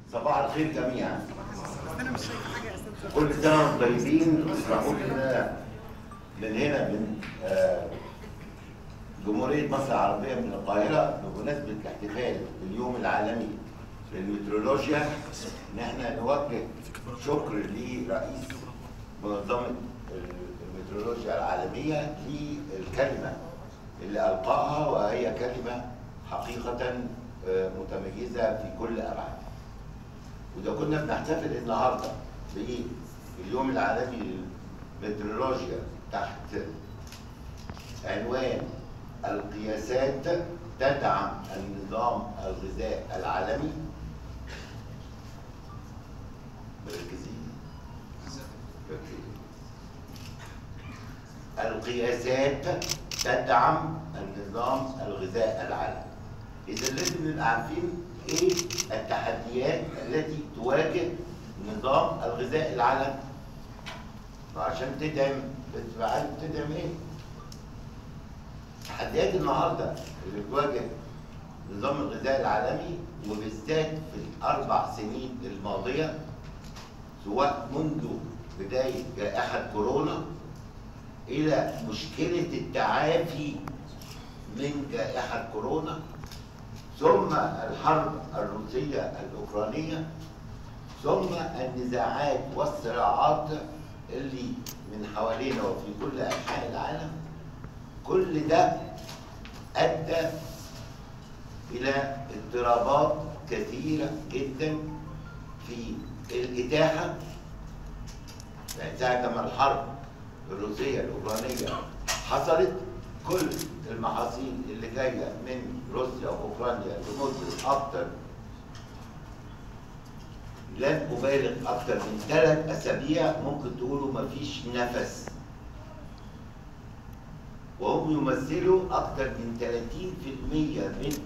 صباح الخير جميعا انا مش شايفه حاجه يا استاذ كل سنه وانتم طيبين اسمحوا لي ان انا من هنا من آه، جمهوريه مصر العربيه من القاهره بمناسبه الاحتفال باليوم العالمي للمترولوجيا ان احنا نوجه شكر لرئيس منظمه المترولوجيا العالميه في الكلمه اللي القاها وهي كلمه حقيقه آه، متميزه في كل ابعادها. وده كنا بنحتفل النهارده بايه؟ اليوم العالمي للمترولوجيا تحت عنوان القياسات تدعم النظام الغذائي العالمي مركزين القياسات تدعم النظام الغذائي العالمي اذا لازم نبقى عارفين ايه التحديات التي تواجه النظام الغذائي العالمي وعشان تدعم بتبقى عارف تدعم ايه تحديات النهارده اللي بتواجه النظام الغذائي العالمي وبالذات في الاربع سنين الماضيه سواء منذ بدايه جائحه كورونا الى مشكله التعافي من جائحه كورونا ثم الحرب الروسيه الاوكرانيه ثم النزاعات والصراعات اللي من حوالينا وفي كل انحاء العالم كل ده ادى الى اضطرابات كثيره جدا في الاتاحه يعني ساعه ما الحرب الروسيه الاوكرانيه حصلت كل المحاصيل اللي جايه من روسيا واوكرانيا لمده اكتر لن ابالغ اكتر من ثلاث اسابيع ممكن تقولوا مفيش نفس وهم يمثلوا اكتر من 30% من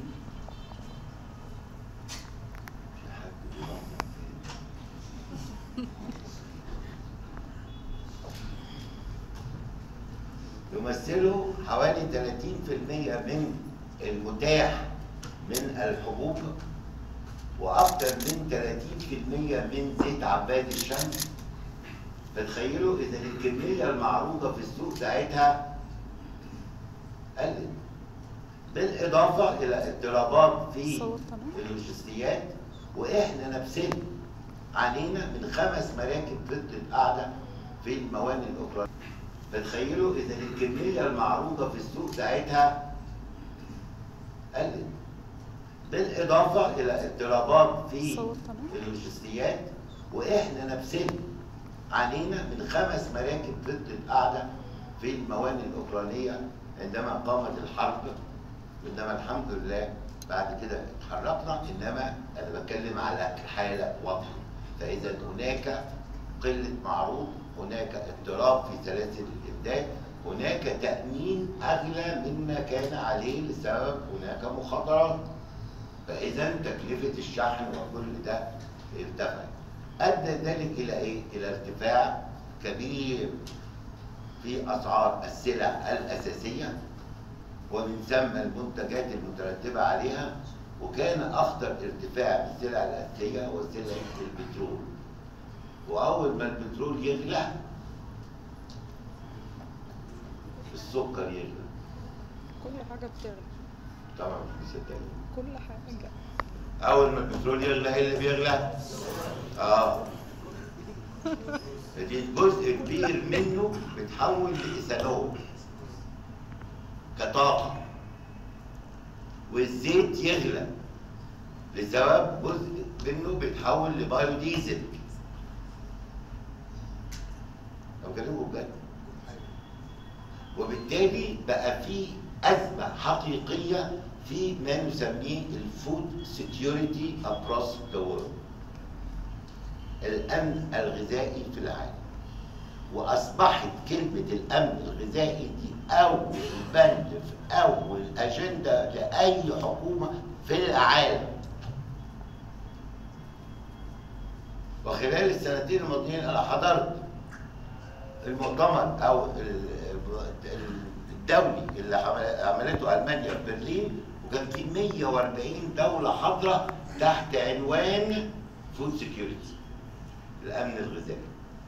يمثلوا حوالي 30% من المتاح من الحبوب واكثر من 30% من زيت عباد الشمس فتخيلوا اذا الكميه المعروضه في السوق ساعتها قلت بالاضافه الى اضطرابات في صوت تمام. اللوجستيات واحنا نفسنا علينا من خمس مراكب فضلت قاعده في الموانئ الاوكرانيه فتخيلوا اذا الكميه المعروضه في السوق ساعتها قلت بالاضافه الى اضطرابات في صوت تمام. اللوجستيات واحنا نفسنا علينا من خمس مراكب فضلت قاعده في الموانئ الاوكرانيه عندما قامت الحرب انما الحمد لله بعد كده اتحركنا انما انا بتكلم على حاله واضحه فاذا هناك قله معروض هناك اضطراب في سلاسل الامداد هناك تامين اغلى مما كان عليه لسبب هناك مخاطرات فاذا تكلفه الشحن وكل ده ارتفعت ادى ذلك الى ايه؟ الى ارتفاع كبير في اسعار السلع الاساسيه ومن ثم المنتجات المترتبه عليها وكان اخطر ارتفاع في السلع الاساسيه هو سلع البترول واول ما البترول يغلى السكر يغلى كل حاجة بتغلى طبعا مش مصدقين كل حاجة اول ما البترول يغلى ايه اللي بيغلى؟ اه فدي جزء كبير منه بيتحول لايثانول كطاقه والزيت يغلى لسبب جزء منه بيتحول لبايو ديزل لو كلمه بجد وبالتالي بقى في ازمه حقيقيه في ما نسميه الفود سكيورتي اكروس ذا وورلد الامن الغذائي في العالم واصبحت كلمه الامن الغذائي دي اول بند في اول اجنده لاي حكومه في العالم وخلال السنتين الماضيين انا حضرت المؤتمر او ال- الدولي اللي عمل- عملته المانيا في برلين وكان في 140 دوله حاضره تحت عنوان فود سكيورتي الامن الغذائي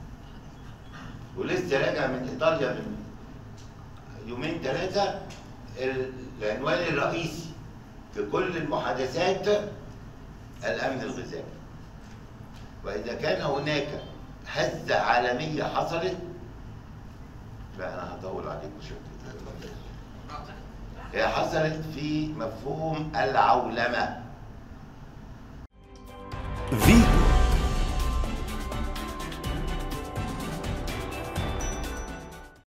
ولسه راجع من ايطاليا من يومين ثلاثه العنوان الرئيسي في كل المحادثات الامن الغذائي واذا كان هناك هزه عالميه حصلت لا انا هطول عليكم شويه هي حصلت في مفهوم العولمه فيتو